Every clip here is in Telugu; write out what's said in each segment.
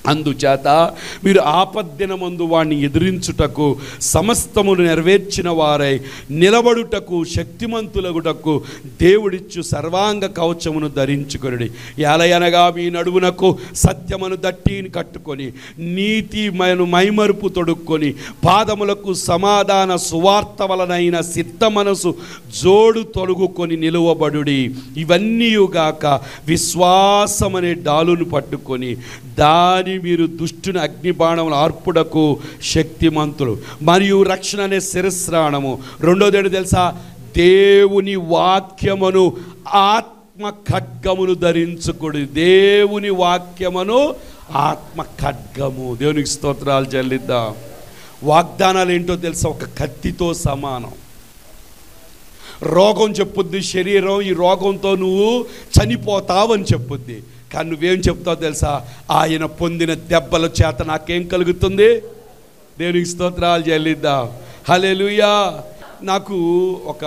అందుచేత మీరు ఆపద్దినమందు వాణ్ణి ఎదిరించుటకు సమస్తమును నెరవేర్చిన వారై నిలబడుటకు శక్తిమంతులగుటకు దేవుడిచ్చు సర్వాంగ కవచమును ధరించుకొనుడి ఎలయనగా మీ నడువునకు సత్యమును దట్టిని కట్టుకొని నీతిమయను మైమరుపు తొడుక్కొని పాదములకు సమాధాన సువార్త వలనైన సిద్ధ మనసు జోడు తొడుగుకొని నిలువబడుడి ఇవన్నీయుగాక విశ్వాసమనే డాలును పట్టుకొని దాని మీరు దుష్టుని అగ్నిబాణములు ఆర్పుడకు శక్తిమంతులు మరియు రక్షణ అనే శిరస్రాణము రెండోది ఏంటో తెలుసా దేవుని వాక్యమును ఆత్మ ఖడ్గమును ధరించుకుడి దేవుని వాక్యమును ఆత్మ ఖడ్గము దేవునికి స్తోత్రాలు చెల్లిద్దాం వాగ్దానాలు ఏంటో తెలుసా ఒక కత్తితో సమానం రోగం చెప్పుద్ది శరీరం ఈ రోగంతో నువ్వు చనిపోతావని చెప్పుద్ది కానీ నువ్వేం చెప్తావు తెలుసా ఆయన పొందిన దెబ్బల చేత నాకేం కలుగుతుంది దేవునికి స్తోత్రాలు చెల్లిద్దాం హల్లెలూయా నాకు ఒక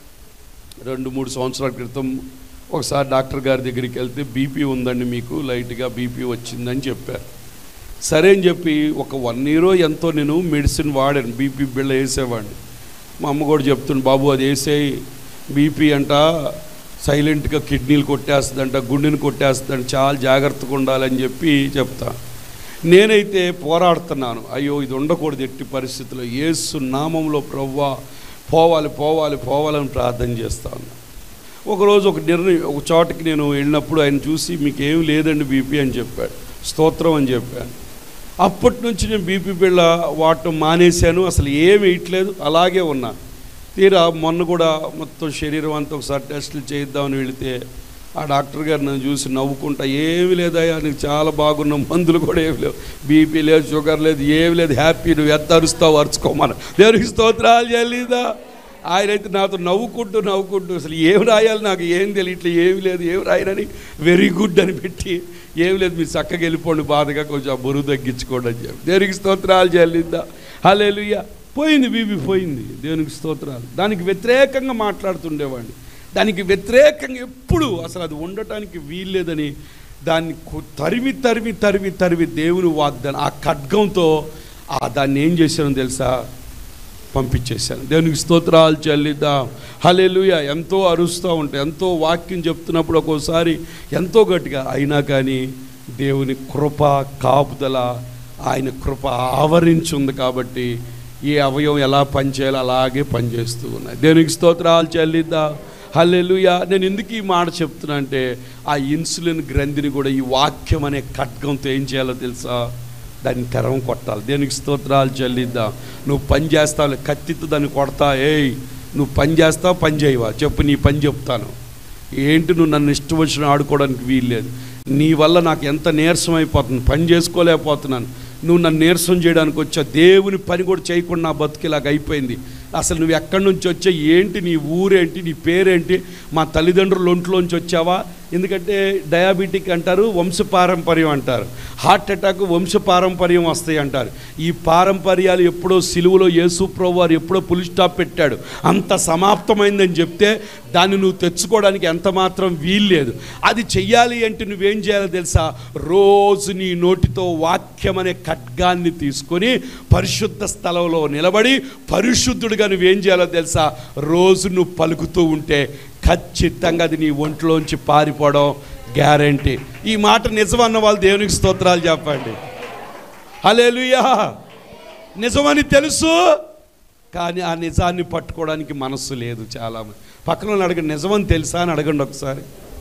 రెండు మూడు సంవత్సరాల క్రితం ఒకసారి డాక్టర్ గారి దగ్గరికి వెళ్తే బీపీ ఉందండి మీకు లైట్గా బీపీ వచ్చిందని చెప్పారు సరే అని చెప్పి ఒక వన్ ఇయర్ ఎంతో నేను మెడిసిన్ వాడాను బీపీ బిళ్ళ వేసేవాడిని మా అమ్మ కూడా చెప్తుంది బాబు అది వేసేయి బీపీ అంట సైలెంట్గా కిడ్నీలు కొట్టేస్తుందంట గుండెని కొట్టేస్తుందంట చాలా జాగ్రత్తగా ఉండాలని చెప్పి చెప్తా నేనైతే పోరాడుతున్నాను అయ్యో ఇది ఉండకూడదు ఎట్టి పరిస్థితుల్లో ఏసు నామంలో ప్రవ్వా పోవాలి పోవాలి పోవాలని ప్రార్థన చేస్తా ఉన్నా ఒకరోజు ఒక నిర్ణయం ఒక చోటకి నేను వెళ్ళినప్పుడు ఆయన చూసి మీకు ఏం లేదండి బీపీ అని చెప్పాడు స్తోత్రం అని చెప్పాను అప్పటి నుంచి నేను బీపీ బిళ్ళ వాడటం మానేశాను అసలు ఏమి వేయట్లేదు అలాగే ఉన్నా తీరా మొన్న కూడా మొత్తం శరీరం అంతా ఒకసారి టెస్టులు చేయిద్దామని వెళితే ఆ డాక్టర్ గారు నన్ను చూసి నవ్వుకుంటా ఏమి లేదయ్యా నీకు చాలా బాగున్న మందులు కూడా ఏమి లేవు బీపీ లేదు షుగర్ లేదు ఏమి లేదు హ్యాపీ నువ్వు ఎంత అరుస్తావు అరుచుకోమని దేవునికి స్తోత్రాలు చెల్లిదా ఆయన అయితే నాతో నవ్వుకుంటూ నవ్వుకుంటూ అసలు ఏం రాయాలి నాకు ఏం తెలియట్లే ఏమి లేదు ఏం రాయనని వెరీ గుడ్ అని పెట్టి ఏమి లేదు మీరు చక్కగా వెళ్ళిపోండి బాధగా కొంచెం ఆ బరువు తగ్గించుకోండి అని చెప్పి దేవునికి స్తోత్రాలు చెల్లిద్దా హల్లెలూయా పోయింది బీబీ పోయింది దేవునికి స్తోత్రాలు దానికి వ్యతిరేకంగా మాట్లాడుతుండేవాడిని దానికి వ్యతిరేకంగా ఎప్పుడు అసలు అది ఉండటానికి వీల్లేదని దాన్ని కు- తరిమి తరిమి తరిమి తరిమి దేవుని వాగ్దానం ఆ ఖడ్గంతో ఆ దాన్ని ఏం చేశానో తెలుసా పంపించేశాను దేవునికి స్తోత్రాలు చెల్లిద్దాం హల్లెలూయ ఎంతో అరుస్తూ ఉంటాయి ఎంతో వాక్యం చెప్తున్నప్పుడు ఒక్కోసారి ఎంతో గట్టిగా అయినా కానీ దేవుని కృప కాపుదల ఆయన కృప ఆవరించి ఉంది కాబట్టి ఈ అవయవం ఎలా పనిచేయాలో అలాగే పనిచేస్తూ ఉన్నాయి దేవునికి స్తోత్రాలు చెల్లిద్దాం హల్లెలూయా నేను ఎందుకు ఈ మాట చెప్తున్నా అంటే ఆ ఇన్సులిన్ గ్రంథిని కూడా ఈ వాక్యం అనే ఖడ్గంతో ఏం చేయాలో తెలుసా దాన్ని తెరం కొట్టాలి దేనికి స్తోత్రాలు చెల్లిద్దాం నువ్వు పని చేస్తావు కత్తితో దాన్ని కొడతా ఏయ్ నువ్వు పని చేస్తావు పని చేయవా చెప్పు నీ పని చెప్తాను ఏంటి నువ్వు నన్ను ఇష్టం వచ్చిన ఆడుకోవడానికి వీల్లేదు నీ వల్ల నాకు ఎంత నీరసం అయిపోతుంది పని చేసుకోలేకపోతున్నాను నువ్వు నన్ను నీరసం చేయడానికి వచ్చా దేవుని పని కూడా చేయకుండా నా బతుకులాగా అయిపోయింది అసలు నువ్వు ఎక్కడి నుంచి వచ్చా ఏంటి నీ ఊరేంటి నీ పేరేంటి మా తల్లిదండ్రుల ఒంట్లోంచి వచ్చావా ఎందుకంటే డయాబెటిక్ అంటారు వంశపారంపర్యం అంటారు హార్ట్ అటాక్ వంశపారంపర్యం వస్తాయి అంటారు ఈ పారంపర్యాలు ఎప్పుడో సిలువలో యేసు ప్రభు వారు ఎప్పుడో పులి స్టాప్ పెట్టాడు అంత సమాప్తమైందని చెప్తే దాన్ని నువ్వు తెచ్చుకోవడానికి ఎంత మాత్రం వీల్లేదు అది చెయ్యాలి అంటే నువ్వేం చేయాలో తెలుసా రోజు నీ నోటితో వాక్యం అనే ఖడ్గాన్ని తీసుకొని పరిశుద్ధ స్థలంలో నిలబడి పరిశుద్ధుడిగా నువ్వేం చేయాలో తెలుసా రోజు నువ్వు పలుకుతూ ఉంటే ఖచ్చితంగా అది నీ ఒంట్లోంచి పారిపోవడం గ్యారంటీ ఈ మాట నిజమన్న వాళ్ళు దేవునికి స్తోత్రాలు చెప్పండి హల్లెలూయా నిజమని తెలుసు కానీ ఆ నిజాన్ని పట్టుకోవడానికి మనస్సు లేదు చాలా పక్కన వాళ్ళని అడగండి నిజమని తెలుసా అని అడగండి ఒకసారి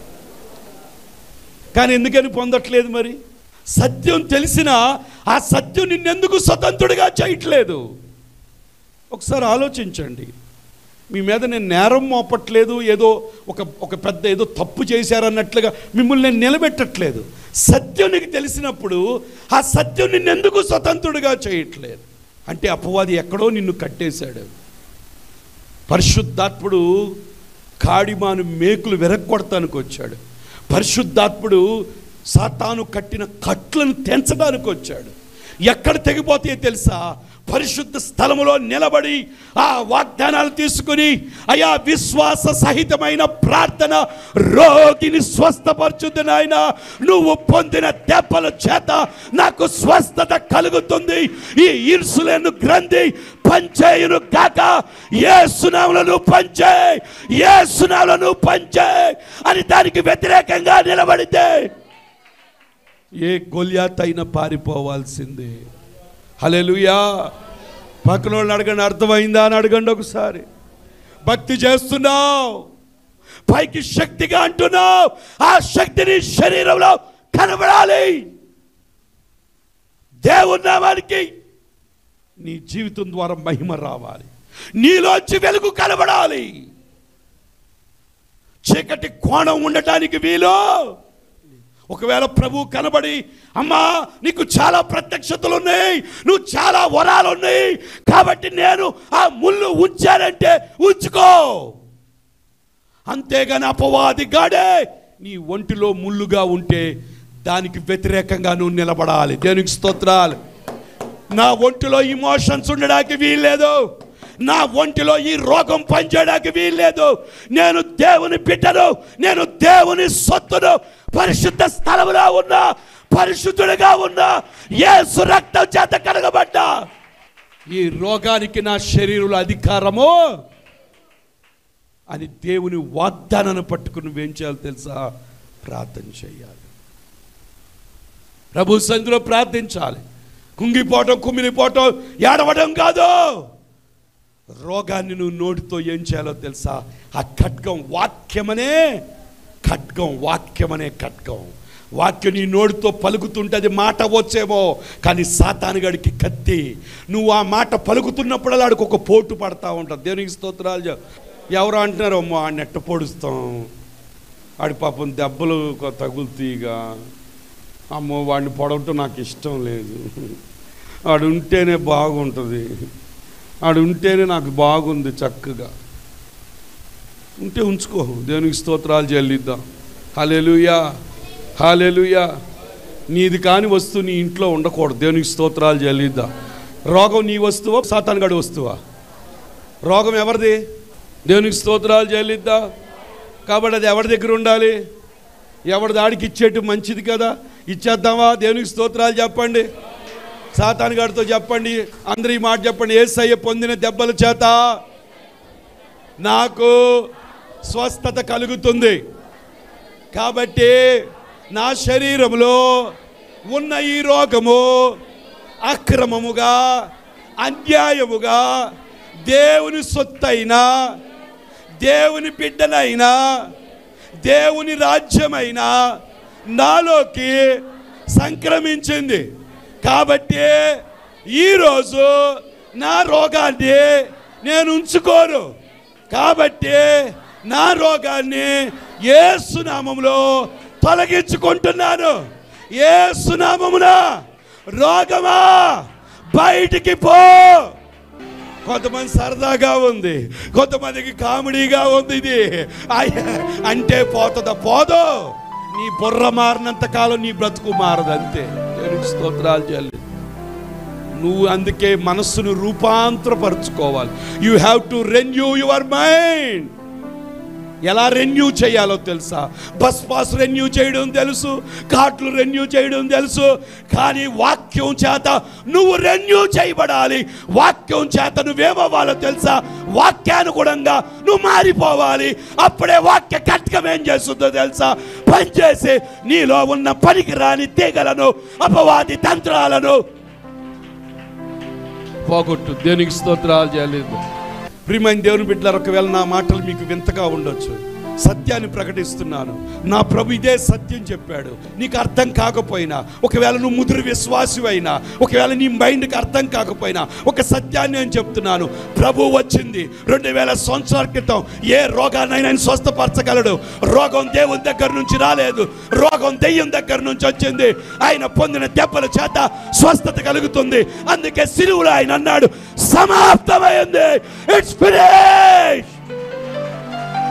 కానీ ఎందుకని పొందట్లేదు మరి సత్యం తెలిసినా ఆ సత్యం నిన్నెందుకు స్వతంత్రుడిగా చేయట్లేదు ఒకసారి ఆలోచించండి మీ మీద నేను నేరం మోపట్లేదు ఏదో ఒక ఒక పెద్ద ఏదో తప్పు చేశారన్నట్లుగా మిమ్మల్ని నేను నిలబెట్టట్లేదు సత్యం నీకు తెలిసినప్పుడు ఆ సత్యం నిన్నెందుకు స్వతంత్రుడిగా చేయట్లేదు అంటే అపవాది ఎక్కడో నిన్ను కట్టేశాడు పరిశుద్ధాత్ముడు కాడిమాను మేకులు విరగొడటానికి వచ్చాడు పరిశుద్ధాత్ముడు సాతాను కట్టిన కట్లను తెంచడానికి వచ్చాడు ఎక్కడ తెగిపోతాయో తెలుసా పరిశుద్ధ స్థలములో నిలబడి ఆ వాగ్దానాలు తీసుకుని అయా విశ్వాస సహితమైన ప్రార్థన రోగిని స్వస్థపరచుద్ది నాయన నువ్వు పొందిన దెబ్బల చేత నాకు స్వస్థత కలుగుతుంది ఈ ఇన్సులిన్ గ్రంథి పంచేయును కాక ఏ సునాములను పంచే ఏ సునాములను పంచే అని దానికి వ్యతిరేకంగా నిలబడితే ఏ గొల్యాత్ అయినా పారిపోవాల్సిందే హలెలుయా పక్కన వాళ్ళని అడగండి అర్థమైందా అని అడగండి ఒకసారి భక్తి చేస్తున్నావు పైకి శక్తిగా అంటున్నావు ఆ శక్తిని శరీరంలో కనబడాలి దేవుని నామానికి నీ జీవితం ద్వారా మహిమ రావాలి నీలోంచి వెలుగు కనబడాలి చీకటి కోణం ఉండటానికి వీలు ఒకవేళ ప్రభు కనబడి అమ్మా నీకు చాలా ప్రత్యక్షతలు ఉన్నాయి నువ్వు చాలా వరాలు ఉన్నాయి కాబట్టి నేను ఆ ముళ్ళు ఉంచానంటే ఉంచుకో అంతేగాని అపవాది గాడే నీ ఒంటిలో ముళ్ళుగా ఉంటే దానికి వ్యతిరేకంగా నువ్వు నిలబడాలి దేనికి స్తోత్రాలు నా ఒంటిలో ఇమోషన్స్ ఉండడానికి వీల్లేదు నా ఒంటిలో ఈ రోగం పనిచేయడానికి వీల్లేదు నేను దేవుని బిడ్డను నేను దేవుని సొత్తును పరిశుద్ధ స్థలములో ఉన్నా పరిశుద్ధుడిగా ఉన్నా యేసు రక్తం చేత కడగబడ్డా ఈ రోగానికి నా శరీరంలో అధికారము అని దేవుని వాగ్దానాన్ని పట్టుకుని నువ్వేం చేయాలి తెలుసా ప్రార్థన చేయాలి ప్రభు సంధిలో ప్రార్థించాలి కుంగిపోవటం కుమిలిపోవటం ఏడవడం కాదు రోగాన్ని నువ్వు నోటితో ఏం చేయాలో తెలుసా ఆ ఖడ్గం వాక్యమనే ఖడ్గం వాక్యమనే ఖడ్గం వాక్యం నీ నోటితో పలుకుతుంటే అది మాట వచ్చేమో కానీ సాతానుగాడికి కత్తి నువ్వు ఆ మాట పలుకుతున్నప్పుడు ఆడికి ఒక పోటు పడతా ఉంటుంది దేవునికి స్తోత్రాలు చెప్. ఎవరు అంటున్నారు అమ్మో ఆ నెట్ట పొడుస్తాం ఆడి పాపం దెబ్బలు కొ- తగులుతీగా అమ్మో వాడిని పొడవటం నాకు ఇష్టం లేదు ఆడు ఉంటేనే బాగుంటుంది ఆడు ఉంటేనే నాకు బాగుంది చక్కగా ఉంటే ఉంచుకో దేవునికి స్తోత్రాలు చెల్లిద్దాం హాలేలుయా హాలేలుయా నీది కాని వస్తువు నీ ఇంట్లో ఉండకూడదు దేవునికి స్తోత్రాలు చెల్లిద్దాం రోగం నీ వస్తువా సాతానుగాడి వస్తువా రోగం ఎవరిది దేవునికి స్తోత్రాలు చెల్లిద్దాం కాబట్టి అది ఎవరి దగ్గర ఉండాలి ఎవరి దాడికి ఇచ్చేటి మంచిది కదా ఇచ్చేద్దామా దేవునికి స్తోత్రాలు చెప్పండి సాతాను గారితో చెప్పండి అందరూ ఈ మాట చెప్పండి ఏసయ్య పొందిన దెబ్బల చేత నాకు స్వస్థత కలుగుతుంది కాబట్టి నా శరీరంలో ఉన్న ఈ రోగము అక్రమముగా అన్యాయముగా దేవుని సొత్తైనా దేవుని బిడ్డనైనా దేవుని రాజ్యమైనా నాలోకి సంక్రమించింది కాబట్టి ఈరోజు నా రోగాన్ని నేను ఉంచుకోను కాబట్టి నా రోగాన్ని ఏసునామంలో తొలగించుకుంటున్నాను ఏసునామమున రోగమా బయటికి పో కొంతమంది సరదాగా ఉంది కొంతమందికి కామెడీగా ఉంది ఇది అయ్య, అంటే పోతుందా పోదు నీ బుర్ర మారినంత కాలం నీ బ్రతుకు మారదు అంతే దేవునికి స్తోత్రాలు చెల్లి నువ్వు అందుకే మనస్సును రూపాంతరపరుచుకోవాలి you have to renew your mind ఎలా రెన్యూ చేయాలో తెలుసా బస్ పాస్ రెన్యూ చేయడం తెలుసు కార్డులు రెన్యూ చేయడం తెలుసు కానీ వాక్యం చేత నువ్వు రెన్యూ చేయబడాలి వాక్యం చేత నువ్వేమవ్వాలో తెలుసా వాక్యానుగుణంగా నువ్వు మారిపోవాలి అప్పుడే వాక్య కట్కం ఏం చేస్తుందో తెలుసా పనిచేసి నీలో ఉన్న పనికి రాని తీగలను అపవాది తంత్రాలను పోగొట్టు దేనికి స్తోత్రాలు చేయలేదు ప్రియమైన దేవుని బిడ్డలారు ఒకవేళ నా మాటలు మీకు వింతగా ఉండొచ్చు సత్యాన్ని ప్రకటిస్తున్నాను నా ప్రభు ఇదే సత్యం చెప్పాడు నీకు అర్థం కాకపోయినా ఒకవేళ నువ్వు ముదురు విశ్వాసి అయినా ఒకవేళ నీ మైండ్కి అర్థం కాకపోయినా ఒక సత్యాన్ని నేను చెప్తున్నాను ప్రభు వచ్చింది రెండు వేల సంవత్సరాల క్రితం ఏ రోగాన్నైనా ఆయన స్వస్థపరచగలడు రోగం దేవుని దగ్గర నుంచి రాలేదు రోగం దెయ్యం దగ్గర నుంచి వచ్చింది ఆయన పొందిన దెబ్బల చేత స్వస్థత కలుగుతుంది అందుకే సిలువులో ఆయన అన్నాడు సమాప్తమైంది ఇట్స్ ఫినిష్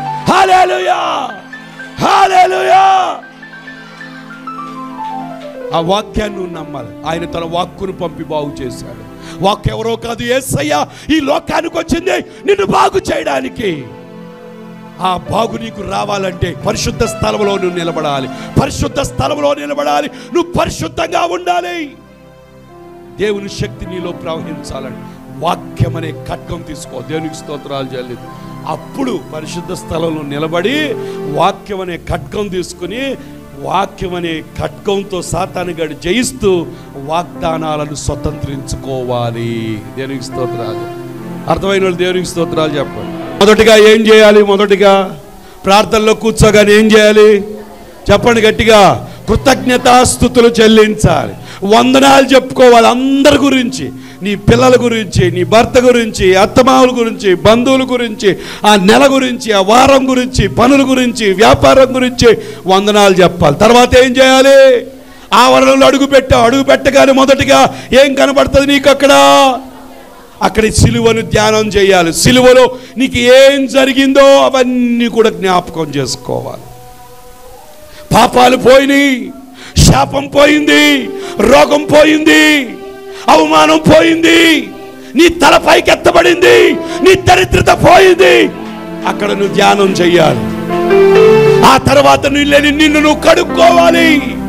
హల్లెలూయా హల్లెలూయా ఆ వాక్యాన్ని నువ్వు నమ్మాలి ఆయన తన వాక్కును పంపి బాగు చేశాడు వాక్కు ఎవరో కాదు ఏసయ్య ఈ లోకానికి వచ్చింది నిన్ను బాగు చేయడానికి ఆ బాగు నీకు రావాలంటే పరిశుద్ధ స్థలంలో నువ్వు నిలబడాలి పరిశుద్ధ స్థలంలో నిలబడాలి నువ్వు పరిశుద్ధంగా ఉండాలి దేవుని శక్తి నీలో ప్రవహించాలని వాక్యం అనే ఖడ్గం తీసుకో దేవునికి స్తోత్రాలు చెల్లింది అప్పుడు పరిశుద్ధ స్థలంలో నిలబడి వాక్యం అనే ఖడ్గం తీసుకుని వాక్యం అనే ఖడ్గంతో సాతానుగాడు జయిస్తూ వాగ్దానాలను స్వతంత్రించుకోవాలి దేవునికి స్తోత్రాలు అర్థమైన వాళ్ళు దేవునికి స్తోత్రాలు చెప్పండి మొదటిగా ఏం చేయాలి మొదటిగా ప్రార్థనలో కూర్చోగానే ఏం చేయాలి చెప్పండి గట్టిగా కృతజ్ఞతాస్థుతులు చెల్లించాలి వందనాలు చెప్పుకోవాలి అందరి గురించి నీ పిల్లల గురించి నీ భర్త గురించి అత్తమావుల గురించి బంధువుల గురించి ఆ నెల గురించి ఆ వారం గురించి పనుల గురించి వ్యాపారం గురించి వందనాలు చెప్పాలి తర్వాత ఏం చేయాలి ఆవరణలో అడుగు పెట్టావు అడుగు పెట్టగానే మొదటిగా ఏం కనబడుతుంది నీకు అక్కడ అక్కడ సిలువను ధ్యానం చేయాలి సిలువలో నీకు ఏం జరిగిందో అవన్నీ కూడా జ్ఞాపకం చేసుకోవాలి పాపాలు పోయినాయి శాపం పోయింది రోగం పోయింది అవమానం పోయింది నీ తల పైకి ఎత్తబడింది నీ దరిద్రత పోయింది అక్కడ నువ్వు ధ్యానం చెయ్యాలి ఆ తర్వాత నువ్వు లేని నిన్ను నువ్వు కడుక్కోవాలి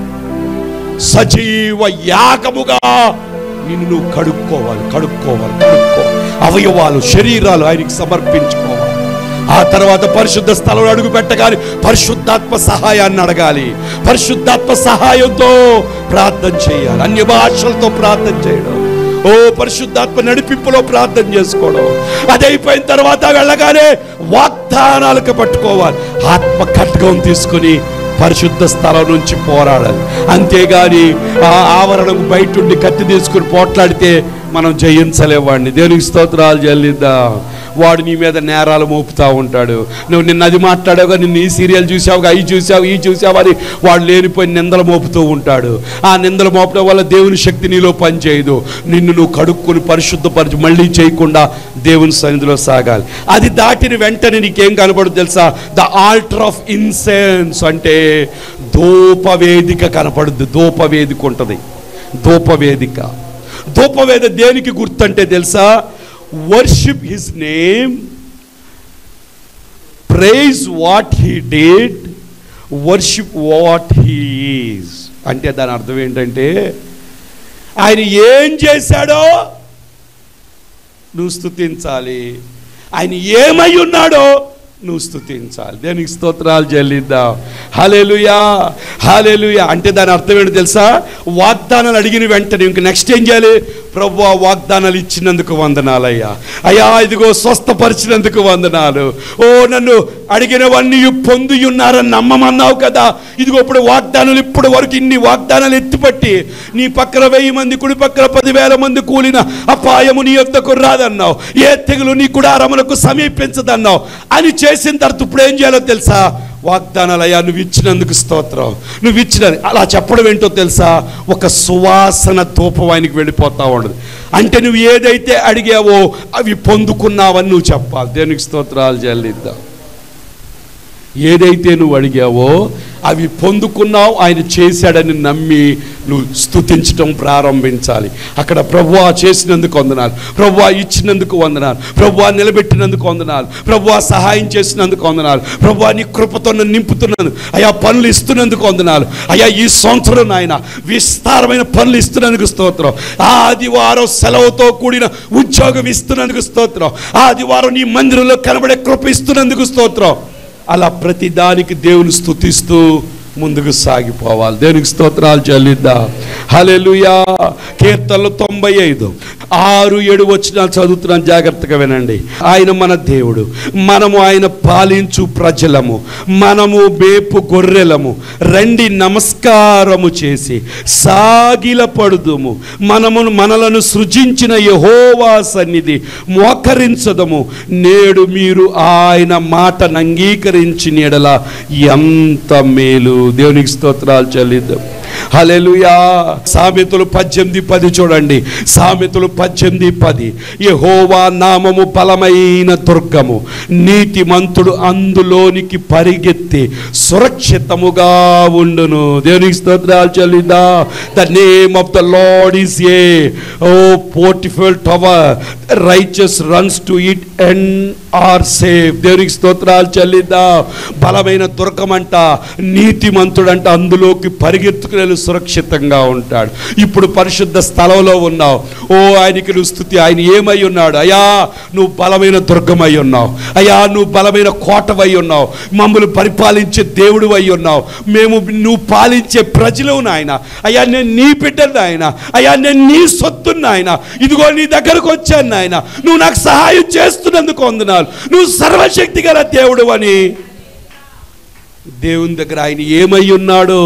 సజీవ యాగముగా నిన్ను నువ్వు కడుక్కోవాలి కడుక్కోవాలి కడుక్కోవాలి అవయవాలు శరీరాలు ఆయనకి సమర్పించుకోవాలి ఆ తర్వాత పరిశుద్ధ స్థలంలో అడుగు పెట్టగాలి పరిశుద్ధాత్మ సహాయాన్ని అడగాలి పరిశుద్ధాత్మ సహాయంతో ప్రార్థన చేయాలి అన్య భాషలతో ప్రార్థన చేయడం ఓ పరిశుద్ధాత్మ నడిపింపులో ప్రార్థన చేసుకోవడం అది అయిపోయిన తర్వాత వెళ్ళగానే వాగ్దానాలకు పట్టుకోవాలి ఆత్మ ఖడ్గం తీసుకుని పరిశుద్ధ స్థలం నుంచి పోరాడాలి అంతేగాని ఆ ఆవరణకు బయట ఉండి కత్తి తీసుకుని పోట్లాడితే మనం జయించలేవాడిని దేవునికి స్తోత్రాలు చెల్లిద్దాం వాడు నీ మీద నేరాలు మోపుతా ఉంటాడు నువ్వు నిన్న అది మాట్లాడావుగా నిన్ను ఈ సీరియల్ చూసావుగా అవి చూసావు ఈ చూసావు అని వాడు లేనిపోయి నిందలు మోపుతూ ఉంటాడు ఆ నిందలు మోపడం వల్ల దేవుని శక్తి నీలో పనిచేయదు నిన్ను నువ్వు కడుక్కొని పరిశుద్ధపరచు మళ్ళీ చేయకుండా దేవుని సన్నిధిలో సాగాలి అది దాటిన వెంటనే నీకేం కనపడుతుంది తెలుసా ద ఆల్టర్ ఆఫ్ ఇన్సెన్స్ అంటే ధూపవేదిక కనపడుద్ది ధూపవేదిక ఉంటుంది ధూపవేదిక ధూపవేద దేనికి గుర్తంటే తెలుసా worship his name praise what he did worship what he is అంటే దాని అర్థం ఏంటంటే ఆయన ఏం చేశాడో నువ్వు స్తుతించాలి ఆయన ఏమై ఉన్నాడో నువ్వు స్తుతించాలి దేనికి స్తోత్రాలు చెల్లిద్దాం హలేలుయా హలేలుయా అంటే దాని అర్థం ఏంటో తెలుసా వాగ్దానాలు అడిగిన వెంటనే ఇంక నెక్స్ట్ ఏం చేయాలి ప్రభు వాగ్దానాలు ఇచ్చినందుకు వందనాలయ్యా అయ్యా ఇదిగో స్వస్థపరిచినందుకు వందనాలు ఓ నన్ను అడిగినవన్నీ పొంది ఉన్నారని నమ్మమన్నావు కదా ఇదిగో ఇప్పుడు వాగ్దానాలు ఇప్పటి వరకు ఇన్ని వాగ్దానాలు ఎత్తిపట్టి నీ పక్కన వెయ్యి మంది కుడి పక్కన పదివేల మంది కూలిన అపాయము నీ యొద్దకు రాదన్నావు ఏ తెగులు నీ కుడారములకు సమీపించదన్నావు అని చేసిన తర్వాత ఇప్పుడు ఏం చేయాలో తెలుసా వాగ్దానాలు అయ్యా నువ్వు ఇచ్చినందుకు స్తోత్రం నువ్వు ఇచ్చిన అలా చెప్పడం ఏంటో తెలుసా ఒక సువాసన ధూపం ఆయనకి వెళ్ళిపోతా ఉండదు అంటే నువ్వు ఏదైతే అడిగావో అవి పొందుకున్నావని నువ్వు చెప్పాలి దేనికి స్తోత్రాలు చెల్లిద్దాం ఏదైతే నువ్వు అడిగావో అవి పొందుకున్నావు ఆయన చేశాడని నమ్మి నువ్వు స్తుతించడం ప్రారంభించాలి అక్కడ ప్రభువా చేసినందుకు వందనాలు ప్రభువా ఇచ్చినందుకు వందనాలు ప్రభువా నిలబెట్టినందుకు వందనాలు ప్రభువా సహాయం చేసినందుకు వందనాలు ప్రభువా నీ కృపతో నన్ను నింపుతున్నాను అయా పనులు ఇస్తున్నందుకు వందనాలు అయా ఈ సంవత్సరం నాయన విస్తారమైన పనులు ఇస్తున్నందుకు స్తోత్రం ఆ ఆదివారం సెలవుతో కూడిన ఉద్యోగం ఇస్తున్నందుకు స్తోత్రం ఆ ఆదివారం నీ మందిరంలో కనబడే కృప ఇస్తున్నందుకు స్తోత్రం అలా ప్రతి దానికి దేవుని స్తుతిస్తూ ముందుకు సాగిపోవాలి దేవునికి స్తోత్రాలు చెల్లిద్దాం హల్లెలూయా కీర్తనలు తొంభై ఐదు ఆరు ఏడు వచ్చిన చదువుతున్నాను జాగ్రత్తగా వినండి ఆయన మన దేవుడు మనము ఆయన పాలించు ప్రజలము మనము బేపు గొర్రెలము రండి నమస్కారము చేసి సాగిల పడుదుము మనము మనలను సృజించిన యహోవా సన్నిధి మోకరించదము నేడు మీరు ఆయన మాటను అంగీకరించిన ఎడల ఎంత మేలు దేవునికి స్తోత్రాలు చెల్లిద్దాం హల్లెలూయా సామెతలు పద్దెనిమిది పది చూడండి సామెతలు పద్దెనిమిది పది యెహోవా నామము బలమైన దుర్గము నీతిమంతుడు అందులోనికి పరిగెత్తి సురక్షితముగా ఉండును దేవునికి స్తోత్రాలు చెల్లిందా the name of the Lord is a oh powerful tower righteous runs to it and are safe దేవునికి స్తోత్రాలు చెల్లిద్దా బలమైన దుర్గమంట నీతిమంతుడంట అందులోకి పరిగెత్తుకునే సురక్షితంగా ఉంటాడు ఇప్పుడు పరిశుద్ధ స్థలంలో ఉన్నావు ఓ ఆయనకి నువ్వు స్థుతి ఆయన ఏమై ఉన్నాడు అయ్యా నువ్వు బలమైన దుర్గమై ఉన్నావు అయ్యా నువ్వు బలమైన కోటవై ఉన్నావు మమ్మల్ని పరిపాలించే దేవుడు అయి ఉన్నావు మేము నువ్వు పాలించే ప్రజలు నాయన అయ్యా నేను నీ బిడ్డను నాయన అయ్యా నేను నీ సొత్తు నాయన ఇదిగో నీ దగ్గరకు వచ్చాను నాయన నువ్వు నాకు సహాయం చేస్తున్నందుకు వందనాలు నువ్వు సర్వశక్తి గల దేవుడు అని దేవుని దగ్గర ఆయన ఏమై ఉన్నాడో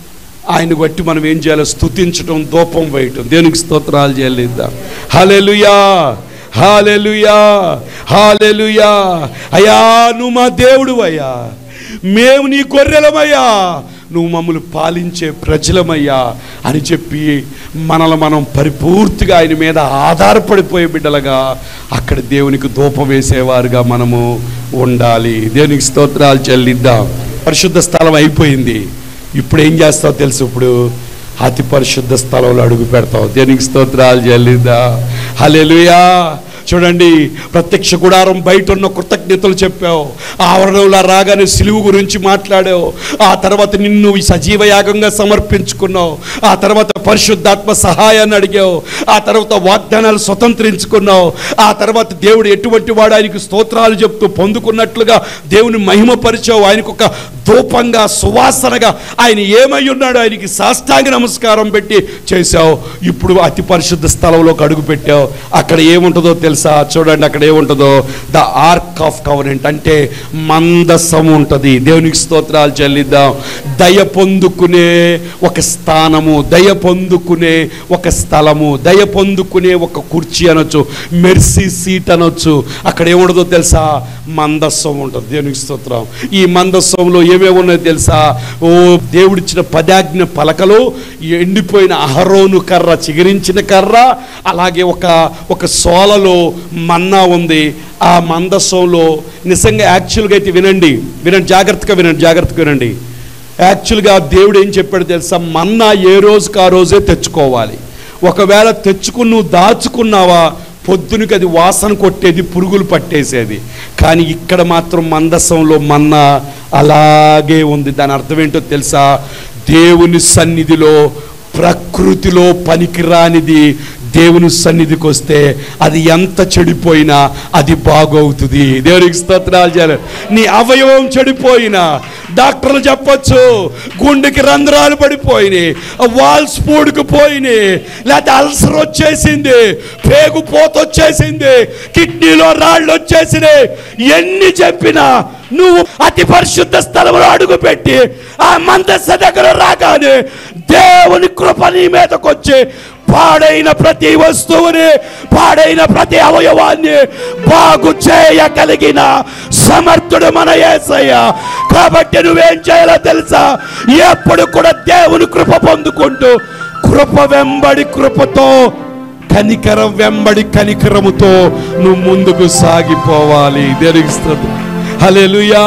ఆయన బట్టి మనం ఏం చేయాలి స్తుతించడం దూపం వేయటం దేవునికి స్తోత్రాలు చేయలేద్దాం హల్లెలూయా హాలెలుయా హాలెలుయా అయ్యా నువ్వు మా దేవుడు అయ్యా మేము నీ గొర్రెలమయ్యా నువ్వు మమ్మల్ని పాలించే ప్రజలమయ్యా అని చెప్పి మనల్ని మనం పరిపూర్తిగా ఆయన మీద ఆధారపడిపోయే బిడ్డలుగా అక్కడ దేవునికి ధూపం వేసేవారుగా మనము ఉండాలి దేవునికి స్తోత్రాలు చెల్లిద్దాం పరిశుద్ధ స్థలం అయిపోయింది ఇప్పుడు ఏం చేస్తావు తెలుసు ఇప్పుడు అతి పరిశుద్ధ స్థలంలో అడుగు పెడతావు దేనికి స్తోత్రాలు చెల్లిద్దా హల్లెలూయా చూడండి ప్రత్యక్ష గుడారం బయట ఉన్న కృతజ్ఞతలు చెప్పావు ఆవరణంలో రాగానే సిలువు గురించి మాట్లాడావు ఆ తర్వాత నిన్ను ఈ సజీవ యాగంగా సమర్పించుకున్నావు ఆ తర్వాత పరిశుద్ధాత్మ సహాయాన్ని అడిగావు ఆ తర్వాత వాగ్దానాలు స్వతంత్రించుకున్నావు ఆ తర్వాత దేవుడు ఎటువంటి వాడు ఆయనకు స్తోత్రాలు చెప్తూ పొందుకున్నట్లుగా దేవుని మహిమపరిచావు ఆయనకు ఒక ధూపంగా సువాసనగా ఆయన ఏమై ఉన్నాడో ఆయనకి సాష్టాంగ నమస్కారం పెట్టి చేశావు ఇప్పుడు అతి పరిశుద్ధ స్థలంలోకి అడుగు పెట్టావు అక్కడ ఏముంటుందో తెలుసా చూడండి అక్కడ ఏముంటుందో ద ఆర్క్ ఆఫ్ కవరెంట్ అంటే మందసం ఉంటుంది దేవునికి స్తోత్రాలు చెల్లిద్దాం దయ పొందుకునే ఒక స్థానము దయ పొందుకునే ఒక స్థలము దయ పొందుకునే ఒక కుర్చీ అనొచ్చు మెర్సీ సీట్ అనొచ్చు అక్కడ ఏముంటుందో తెలుసా మందస్సం ఉంటుంది దేవునికి స్తోత్రం ఈ మందస్సంలో ఏమేమి ఉన్నాయో తెలుసా ఓ దేవుడిచ్చిన పదాజ్ఞ పలకలు ఎండిపోయిన అహరోను కర్ర చిగురించిన కర్ర అలాగే ఒక ఒక సోలలో మన్నా ఉంది ఆ మందస్సంలో నిజంగా యాక్చువల్గా అయితే వినండి వినండి జాగ్రత్తగా వినండి జాగ్రత్తగా వినండి యాక్చువల్గా దేవుడు ఏం చెప్పాడు తెలుసా మన్నా ఏ రోజుకి ఆ రోజే తెచ్చుకోవాలి ఒకవేళ తెచ్చుకుని నువ్వు దాచుకున్నావా పొద్దునకి అది వాసన కొట్టేది పురుగులు పట్టేసేది కానీ ఇక్కడ మాత్రం మందసంలో మన్నా అలాగే ఉంది దాని అర్థం ఏంటో తెలుసా దేవుని సన్నిధిలో ప్రకృతిలో పనికిరానిది దేవుని సన్నిధికి వస్తే అది ఎంత చెడిపోయినా అది బాగవుతుంది దేవునికి స్తోత్రాలు చేయాలి నీ అవయవం చెడిపోయినా డాక్టర్లు చెప్పొచ్చు గుండెకి రంధ్రాలు పడిపోయినాయి వాల్స్ పూడుకుపోయినాయి లేకపోతే అల్సర్ వచ్చేసింది పేగు పోత వచ్చేసింది కిడ్నీలో రాళ్ళు వచ్చేసినాయి ఎన్ని చెప్పినా నువ్వు అతి పరిశుద్ధ స్థలంలో అడుగుపెట్టి ఆ మందస్స దగ్గర రాగానే దేవుని కృప నీ మీదకి వచ్చి పాడైన ప్రతి వస్తువుని పాడైన ప్రతి అవయవాన్ని బాగు చేయగలిగిన సమర్థుడు మన యేసయ్య కాబట్టి నువ్వేం చేయాలో తెలుసా ఎప్పుడు కూడా దేవుని కృప పొందుకుంటూ కృప వెంబడి కృపతో కనికరం వెంబడి కనికరముతో నువ్వు ముందుకు సాగిపోవాలి దేనికి హల్లెలూయా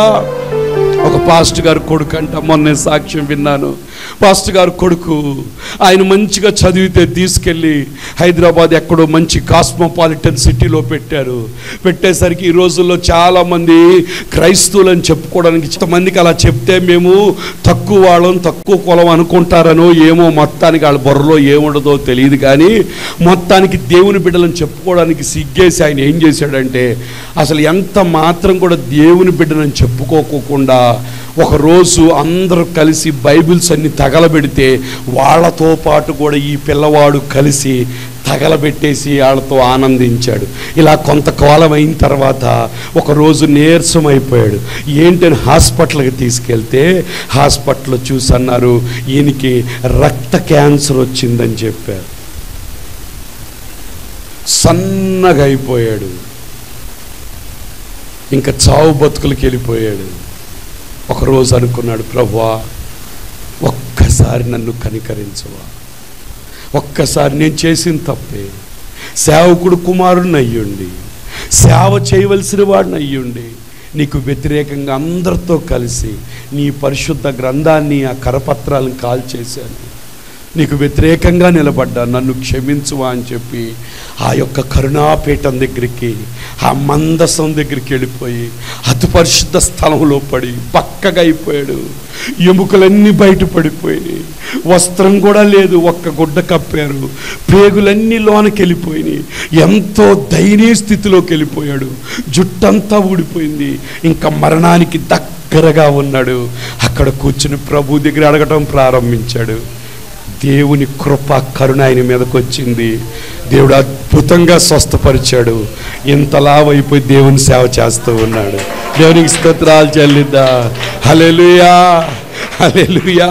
ఒక పాస్ట్ గారు కొడుకు అంట మొన్న సాక్ష్యం విన్నాను పాస్ట్ గారు కొడుకు ఆయన మంచిగా చదివితే తీసుకెళ్ళి హైదరాబాద్ ఎక్కడో మంచి కాస్మోపాలిటన్ సిటీలో పెట్టారు పెట్టేసరికి ఈ రోజుల్లో చాలామంది క్రైస్తవులని చెప్పుకోవడానికి కొంతమందికి అలా చెప్తే మేము తక్కువ వాళ్ళం తక్కువ కులం అనుకుంటారనో ఏమో మొత్తానికి వాళ్ళ బుర్రలో ఏముండదో తెలియదు కానీ మొత్తానికి దేవుని బిడ్డలను చెప్పుకోవడానికి సిగ్గేసి ఆయన ఏం చేశాడంటే అసలు ఎంత మాత్రం కూడా దేవుని బిడ్డలను చెప్పుకోకుండా ఒకరోజు అందరూ కలిసి బైబిల్స్ అన్ని తగలబెడితే వాళ్ళతో పాటు కూడా ఈ పిల్లవాడు కలిసి తగలబెట్టేసి వాళ్ళతో ఆనందించాడు ఇలా కొంతకాలం అయిన తర్వాత ఒకరోజు నీరసం అయిపోయాడు ఏంటని హాస్పిటల్కి తీసుకెళ్తే హాస్పిటల్లో చూసి అన్నారు ఈయనకి రక్త క్యాన్సర్ వచ్చిందని చెప్పారు సన్నగా అయిపోయాడు ఇంకా చావు బతుకులకి వెళ్ళిపోయాడు ఒకరోజు అనుకున్నాడు ప్రభా ఒక్కసారి ఒక్కసారి నన్ను కనికరించవా ఒక్కసారి నేను చేసిన తప్పే సేవకుడు కుమారుని అయ్యుండి సేవ చేయవలసిన వాడిని అయ్యుండి నీకు వ్యతిరేకంగా అందరితో కలిసి నీ పరిశుద్ధ గ్రంథాన్ని ఆ కరపత్రాలను కాల్ చేశాను నీకు వ్యతిరేకంగా నిలబడ్డా నన్ను క్షమించువా అని చెప్పి ఆ యొక్క కరుణాపీఠం దగ్గరికి ఆ మందసం దగ్గరికి వెళ్ళిపోయి అతి పరిశుద్ధ స్థలంలో పడి బక్కగా అయిపోయాడు ఎముకలన్నీ బయటపడిపోయినాయి వస్త్రం కూడా లేదు ఒక్క గుడ్డ కప్పారు పేగులన్నీ లోనకి వెళ్ళిపోయినాయి ఎంతో దయనీయ స్థితిలోకి వెళ్ళిపోయాడు జుట్టంతా ఊడిపోయింది ఇంకా మరణానికి దగ్గరగా ఉన్నాడు అక్కడ కూర్చుని ప్రభు దగ్గర అడగటం ప్రారంభించాడు దేవుని కృప కరుణ ఆయన మీదకి వచ్చింది దేవుడు అద్భుతంగా స్వస్థపరిచాడు ఇంతలా అయిపోయి దేవుని సేవ చేస్తూ ఉన్నాడు దేవునికి స్తోత్రాలు చెల్లిద్దా హలెలుయా హలెలుయా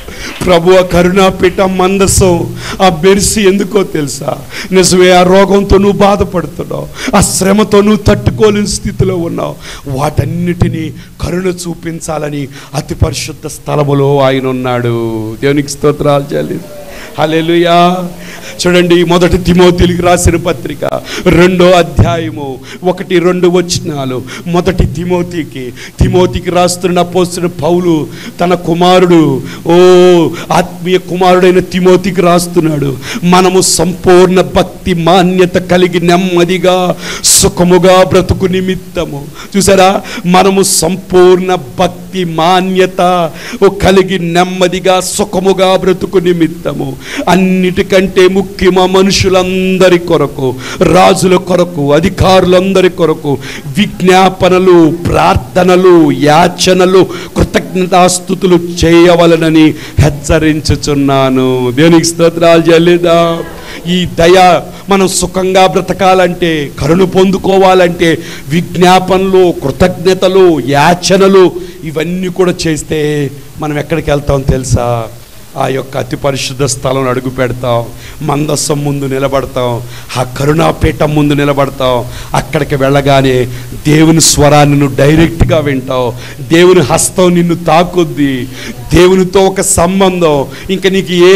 ప్రభు ఆ కరుణాపీఠ మందసం ఆ బెరిసి ఎందుకో తెలుసా నిజమే ఆ రోగంతో నువ్వు బాధపడుతున్నావు ఆ శ్రమతో నువ్వు తట్టుకోలేని స్థితిలో ఉన్నావు వాటన్నిటినీ కరుణ చూపించాలని అతి పరిశుద్ధ స్థలములో ఆయన ఉన్నాడు దేవునికి స్తోత్రాలు చెల్లి హల్లెలూయా చూడండి మొదటి తిమోతిలికి రాసిన పత్రిక రెండో అధ్యాయము ఒకటి రెండు వచనాలు మొదటి తిమోతికి తిమోతికి రాస్తున్న పోస్తున్న పౌలు తన కుమారుడు ఓ ఆత్మీయ కుమారుడైన తిమోతికి రాస్తున్నాడు మనము సంపూర్ణ భక్తి మాన్యత కలిగి నెమ్మదిగా సుఖముగా బ్రతుకు నిమిత్తము చూసారా మనము సంపూర్ణ భక్తి మాన్యత ఓ కలిగి నెమ్మదిగా సుఖముగా బ్రతుకు నిమిత్తము అన్నిటికంటే ముఖ్యమా మనుషులందరి కొరకు రాజుల కొరకు అధికారులందరి కొరకు విజ్ఞాపనలు ప్రార్థనలు యాచనలు కృతజ్ఞతాస్థుతులు చేయవలనని హెచ్చరించుచున్నాను దేనికి స్తోత్రాలు చెల్లిదా ఈ దయ మనం సుఖంగా బ్రతకాలంటే కరుణ పొందుకోవాలంటే విజ్ఞాపనలు కృతజ్ఞతలు యాచనలు ఇవన్నీ కూడా చేస్తే మనం ఎక్కడికి వెళ్తాం తెలుసా ఆ యొక్క అతి పరిశుద్ధ స్థలం అడుగు పెడతాం మందస్సం ముందు నిలబడతాం ఆ కరుణాపీఠం ముందు నిలబడతాం అక్కడికి వెళ్ళగానే దేవుని స్వరాన్ని నువ్వు డైరెక్ట్గా వింటావు దేవుని హస్తం నిన్ను తాకొద్ది దేవునితో ఒక సంబంధం ఇంకా నీకు ఏ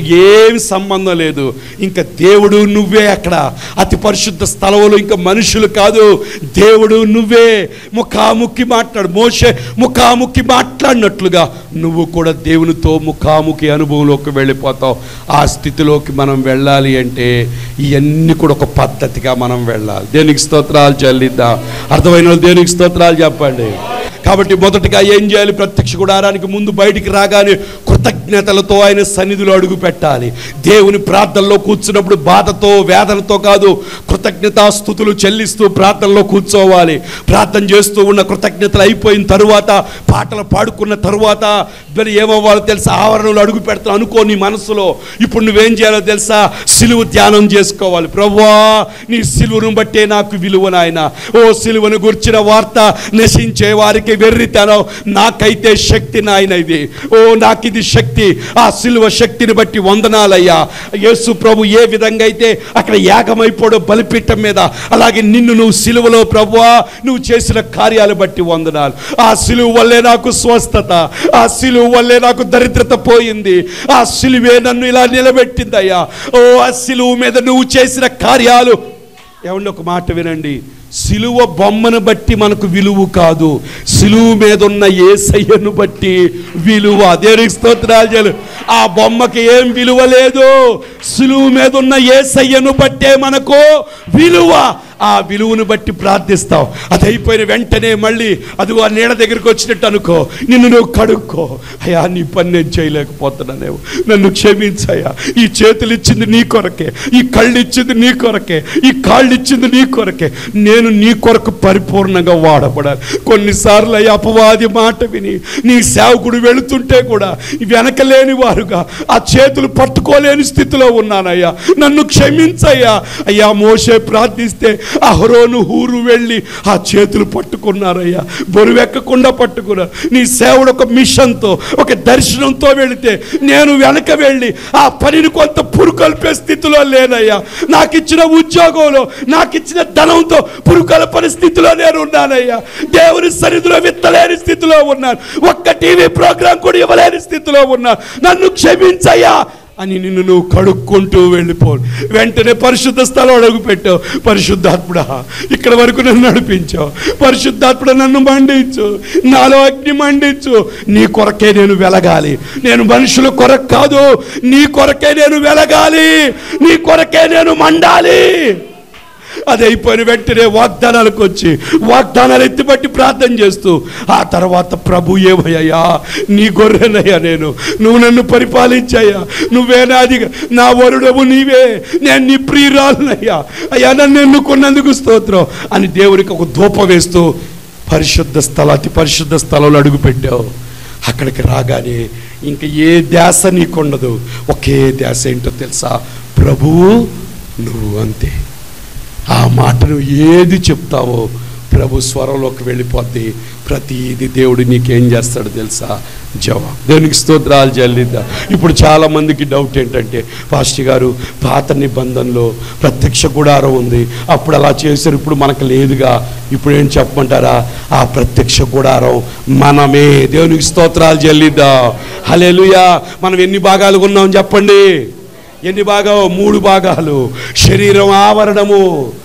ఏమి సంబంధం లేదు ఇంకా దేవుడు నువ్వే అక్కడ అతి పరిశుద్ధ స్థలంలో ఇంకా మనుషులు కాదు దేవుడు నువ్వే ముఖాముఖి మాట్లాడు మోసే ముఖాముఖి మాట్లాడినట్లుగా నువ్వు కూడా దేవునితో ముఖాముఖి అనుభవంలోకి వెళ్ళిపోతావు ఆ స్థితిలోకి మనం వెళ్ళాలి అంటే ఇవన్నీ కూడా ఒక పద్ధతిగా మనం వెళ్ళాలి దేనికి స్తోత్రాలు చెల్లిద్దాం అర్థమైన వాళ్ళు దేనికి స్తోత్రాలు చెప్పండి కాబట్టి మొదటగా ఏం చేయాలి ప్రత్యక్ష గుడారానికి ముందు బయటికి రాగానే కృతజ్ఞతలతో ఆయన సన్నిధిలో అడుగు పెట్టాలి దేవుని ప్రార్థనలో కూర్చున్నప్పుడు బాధతో వేదనతో కాదు కృతజ్ఞతాస్థుతులు చెల్లిస్తూ ప్రార్థనలో కూర్చోవాలి ప్రార్థన చేస్తూ ఉన్న కృతజ్ఞతలు అయిపోయిన తరువాత పాటలు పాడుకున్న తరువాత మరి ఏమవ్వాలో తెలుసా ఆవరణలో అడుగు పెడతాను అనుకో నీ మనసులో ఇప్పుడు నువ్వేం చేయాలో తెలుసా సిలువు ధ్యానం చేసుకోవాలి ప్రభువా నీ సిలువను బట్టే నాకు విలువ నాయన ఓ సిలువను గుర్చిన వార్త నశించే వారికి వెర్రితనం నాకైతే శక్తి నాయన ఇది ఓ నాకు ఇది శక్తి ఆ సిలువ శక్తిని బట్టి వందనాలయ్యా యేసు ప్రభు ఏ విధంగా అయితే అక్కడ యాగమైపోవడం బలిపీఠం మీద అలాగే నిన్ను నువ్వు సిలువలో ప్రభువా నువ్వు చేసిన కార్యాలు బట్టి వందనాలు ఆ సిలువ వల్లే నాకు స్వస్థత ఆ సిలువ వల్లే నాకు దరిద్రత పోయింది ఆ సిలువే నన్ను ఇలా నిలబెట్టిందయ్యా ఓ ఆ సిలువ మీద నువ్వు చేసిన కార్యాలు ఏమండి ఒక మాట వినండి సిలువ బొమ్మను బట్టి మనకు విలువ కాదు సిలువ మీద ఉన్న ఏసయ్యను బట్టి విలువ దేవునికి స్తోత్రాలు చేయలు ఆ బొమ్మకి ఏం విలువ లేదు సిలువ మీద ఉన్న ఏసయ్యను బట్టే మనకు విలువ ఆ విలువను బట్టి ప్రార్థిస్తావు అది అయిపోయిన వెంటనే మళ్ళీ అదిగో ఆ నీడ దగ్గరికి వచ్చినట్టు అనుకో నిన్ను నువ్వు కడుక్కో అయ్యా నీ పని నేను చేయలేకపోతున్నానేమో నన్ను క్షమించయ్యా ఈ చేతులు ఇచ్చింది నీ కొరకే ఈ కళ్ళు ఇచ్చింది నీ కొరకే ఈ కాళ్ళు ఇచ్చింది నీ కొరకే నేను నీ కొరకు పరిపూర్ణంగా వాడబడాలి కొన్నిసార్లు అయ్యా అపవాది మాట విని నీ సేవకుడు వెళుతుంటే కూడా వెనకలేని వారుగా ఆ చేతులు పట్టుకోలేని స్థితిలో ఉన్నానయ్యా నన్ను క్షమించయ్యా అయ్యా మోసే ప్రార్థిస్తే అహరోను హూరు వెళ్ళి ఆ చేతులు పట్టుకున్నారయ్యా బరువెక్కకుండా పట్టుకున్నారు నీ సేవడు ఒక మిషన్తో ఒక దర్శనంతో వెళితే నేను వెనక వెళ్ళి ఆ పనిని కొంత పురుకొల్పే స్థితిలో లేనయ్యా నాకు ఇచ్చిన ఉద్యోగంలో నాకు ఇచ్చిన ధనంతో పురుకొల్పని స్థితిలో నేను ఉన్నానయ్యా దేవుని సన్నిధిలో విత్తలేని స్థితిలో ఉన్నాను ఒక్క టీవీ ప్రోగ్రాం కూడా ఇవ్వలేని స్థితిలో ఉన్నాను నన్ను క్షమించయ్యా అని నిన్ను నువ్వు కడుక్కుంటూ వెళ్ళిపో వెంటనే పరిశుద్ధ స్థలం అడుగు పెట్టావు పరిశుద్ధాత్ముడా ఇక్కడ వరకు నన్ను నడిపించావు పరిశుద్ధాత్ముడు నన్ను మండించు నాలో అగ్ని మండించు నీ కొరకే నేను వెలగాలి నేను మనుషుల కొరకు కాదు నీ కొరకే నేను వెలగాలి నీ కొరకే నేను మండాలి అది అయిపోయిన వెంటనే వాగ్దానాలకు వచ్చి వాగ్దానాలు ఎత్తిపట్టి ప్రార్థన చేస్తూ ఆ తర్వాత ప్రభు ఏమయ్యా నీ గొర్రెనయ్యా నేను నువ్వు నన్ను పరిపాలించాయా నువ్వే నాది నా వరుడవు నీవే నేను నీ ప్రియురాలనయ్యా అయ్యా నన్ను ఎన్నుకున్నందుకు స్తోత్రం అని దేవునికి ఒక ధూప వేస్తూ పరిశుద్ధ స్థలం అతి పరిశుద్ధ స్థలంలో అడుగుపెట్టావు అక్కడికి రాగానే ఇంక ఏ ధ్యాస నీకుండదు ఒకే ధ్యాస ఏంటో తెలుసా ప్రభువు నువ్వు అంతే ఆ మాటను ఏది చెప్తావో ప్రభు స్వరంలోకి వెళ్ళిపోద్ది ప్రతిది దేవుడు నీకేం చేస్తాడో తెలుసా జవాబు దేవునికి స్తోత్రాలు చెల్లిద్దా ఇప్పుడు చాలా మందికి డౌట్ ఏంటంటే పాస్టర్ గారు పాత నిబంధనలో ప్రత్యక్ష గుడారం ఉంది అప్పుడు అలా చేశారు ఇప్పుడు మనకు లేదుగా ఇప్పుడు ఏం చెప్పమంటారా ఆ ప్రత్యక్ష గుడారం మనమే దేవునికి స్తోత్రాలు చెల్లిద్దా హల్లెలూయా మనం ఎన్ని భాగాలు ఉన్నాం చెప్పండి ఎన్ని భాగాలు మూడు భాగాలు శరీరం ఆవరణము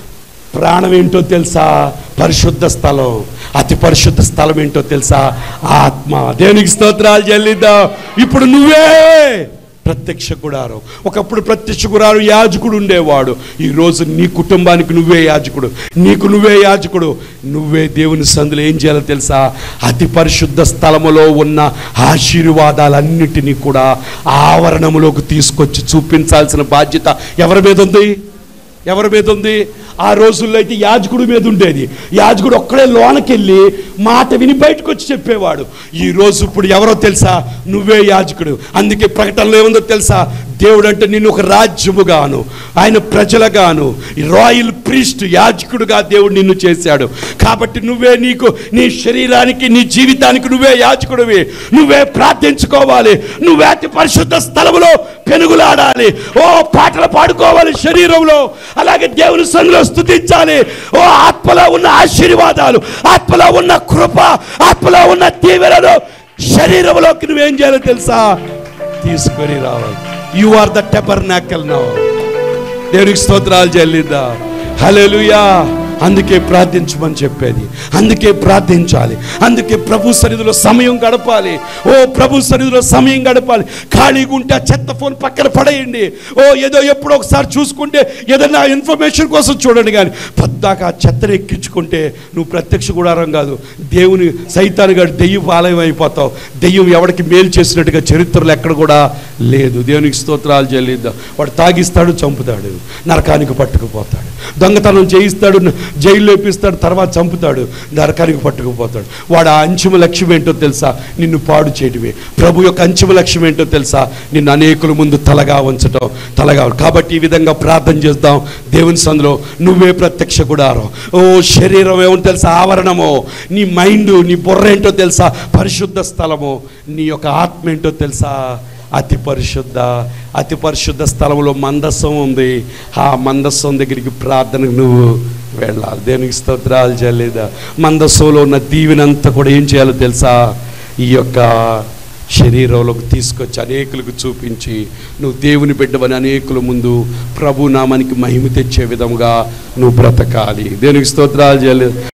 ప్రాణం ఏంటో తెలుసా పరిశుద్ధ స్థలం అతి పరిశుద్ధ స్థలం ఏంటో తెలుసా ఆత్మ దేనికి స్తోత్రాలు చెల్లిద్దాం ఇప్పుడు నువ్వే ప్రత్యక్ష గుడారం ఒకప్పుడు ప్రత్యక్ష గుడారం యాజకుడు ఉండేవాడు ఈరోజు నీ కుటుంబానికి నువ్వే యాజకుడు నీకు నువ్వే యాజకుడు నువ్వే దేవుని సందులో ఏం చేయాలో తెలుసా అతి పరిశుద్ధ స్థలములో ఉన్న ఆశీర్వాదాలన్నిటినీ కూడా ఆవరణములోకి తీసుకొచ్చి చూపించాల్సిన బాధ్యత ఎవరి మీద ఉంది ఎవరి మీద ఉంది ఆ రోజుల్లో అయితే యాజకుడి మీద ఉండేది యాజకుడు ఒక్కడే లోనకెళ్ళి మాట విని బయటకు వచ్చి చెప్పేవాడు ఈ రోజు ఇప్పుడు ఎవరో తెలుసా నువ్వే యాజకుడు అందుకే ప్రకటనలో ఏముందో తెలుసా దేవుడు అంటే నిన్ను ఒక రాజ్యముగాను ఆయన ప్రజలుగాను రాయల్ ప్రీస్ట్ యాజకుడుగా దేవుడు నిన్ను చేశాడు కాబట్టి నువ్వే నీకు నీ శరీరానికి నీ జీవితానికి నువ్వే యాజకుడివి నువ్వే ప్రార్థించుకోవాలి నువ్వే అతి పరిశుద్ధ స్థలములో పెనుగులాడాలి ఓ పాటలు పాడుకోవాలి శరీరంలో అలాగే దేవుని సందులో స్థుతించాలి ఓ ఆత్మలో ఉన్న ఆశీర్వాదాలు ఆత్మలో ఉన్న కృప ఆత్మలో ఉన్న దీవెనలు శరీరంలోకి నువ్వేం చేయాలో తెలుసా తీసుకొని రావాలి you are the tabernacle now దేవునికి స్తోత్రాలు చెల్లిద్దా హల్లెలూయా అందుకే ప్రార్థించమని చెప్పేది అందుకే ప్రార్థించాలి అందుకే ప్రభు సన్నిధిలో సమయం గడపాలి ఓ ప్రభు సన్నిధిలో సమయం గడపాలి ఖాళీగా ఉంటే ఆ చెత్త ఫోన్ పక్కన పడేయండి ఓ ఏదో ఎప్పుడో ఒకసారి చూసుకుంటే ఏదైనా ఇన్ఫర్మేషన్ కోసం చూడండి కానీ పద్దాక ఆ చెత్తను ఎక్కించుకుంటే నువ్వు ప్రత్యక్ష గుడారం కాదు దేవుని సైతాన్ని గారు దెయ్యం ఆలయం అయిపోతావు దెయ్యం ఎవడికి మేలు చేసినట్టుగా చరిత్రలో ఎక్కడ కూడా లేదు దేవునికి స్తోత్రాలు చెల్లిద్దాం వాడు తాగిస్తాడు చంపుతాడు నరకానికి పట్టుకుపోతాడు దొంగతనం చేయిస్తాడు జైల్లో వేపిస్తాడు తర్వాత చంపుతాడు నరకానికి పట్టుకుపోతాడు వాడు ఆ అంతిమ లక్ష్యం ఏంటో తెలుసా నిన్ను పాడు చేయడమే ప్రభు యొక్క అంతిమ లక్ష్యం ఏంటో తెలుసా నిన్ను అనేకుల ముందు తలగా ఉంచటం తలగా కాబట్టి ఈ విధంగా ప్రార్థన చేద్దాం దేవుని సందులో నువ్వే ప్రత్యక్ష గుడారం ఓ శరీరం ఏమో తెలుసా ఆవరణము నీ మైండ్ నీ బుర్ర ఏంటో తెలుసా పరిశుద్ధ స్థలము నీ యొక్క ఆత్మ ఏంటో తెలుసా అతి పరిశుద్ధ అతి పరిశుద్ధ స్థలంలో మందస్సం ఉంది ఆ మందస్సం దగ్గరికి ప్రార్థనకు నువ్వు వెళ్ళాలి దేనికి స్తోత్రాలు చేయలేదా మందస్సంలో ఉన్న దీవెనంతా కూడా ఏం చేయాలో తెలుసా ఈ యొక్క శరీరంలోకి తీసుకొచ్చి అనేకులకు చూపించి నువ్వు దేవుని బిడ్డవని అనేకుల ముందు ప్రభు నామానికి మహిమ తెచ్చే విధంగా నువ్వు బ్రతకాలి దేనికి స్తోత్రాలు చేయలేదు